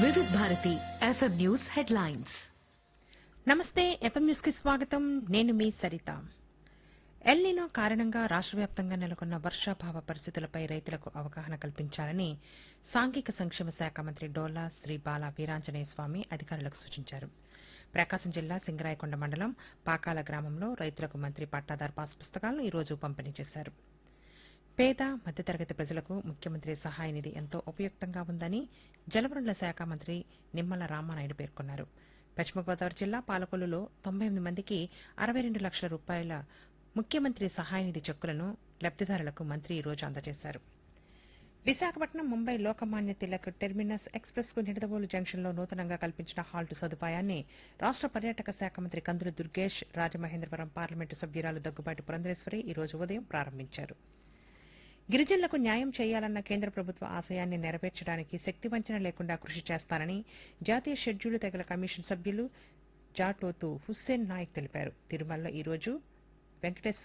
వివిధ Bharati FM news headlines నమస్తే FM news కి స్వాగతం నేను మీ సరిత ఎల్నినో కారణంగా రాష్ట్ర వ్యాప్తంగా నెలకొన్న వర్షాభావ పరిస్థితులపై రైతులకు అవగాహన కల్పించాలని సాంఘిక సంక్షేమ శాఖ మంత్రి డోలా శ్రీ బాల వీరాంజనేయ స్వామి అధికారులకు సూచించారు ప్రకాశం జిల్లా సింగరాయకొండ మండలం పాకాల గ్రామంలో రైతులకు మంత్రి పట్టాదార్ పాస్ పుస్తకాలను ఈరోజు పంపిణీ చేశారు పేద మధ్యతరగతి ప్రజలకు ముఖ్యమంత్రి సహాయ నిధి ఎంతో ఉపయుక్తంగా ఉందని జలవనరుల శాఖ మంత్రి నిమ్మల రామానాయుడు పేర్కొన్నారు పశ్చిమ గోదావరి జిల్లా పాలకొల్లులో తొంభై ఎనిమిది మందికి అరవై రెండు లక్షల రూపాయల ముఖ్యమంత్రి సహాయ నిధి చెక్కులను లబ్దిదారులకు మంత్రి ఈ రోజు అందజేశారు విశాఖపట్నం ముంబై లోకమాన్య తిలక్ టెర్మినస్ ఎక్స్ప్రెస్ కు నిడదవోలు జంక్షన్ లో నూతనంగా కల్పించిన హాల్ట్ సదుపాయాన్ని రాష్ట్ర పర్యాటక శాఖ మంత్రి కందులు దుర్గేష్ రాజమహేంద్రవరం పార్లమెంటు సభ్యురాలు దగ్గుబాటి పురంధరేశ్వరి ఈ రోజు ఉదయం ప్రారంభించారు గిరిజనులకు న్యాయం చేయాలన్న కేంద్ర ప్రభుత్వ ఆశయాన్ని నెరవేర్చడానికి శక్తివంచన లేకుండా కృషి చేస్తానని జాతీయ షెడ్యూల్ తెగల కమిషన్ సభ్యులు జాటోతు హుస్సేన్ నాయక్ తెలిపారు తిరుమలలో ఈ రోజు వెంకటేశ్వర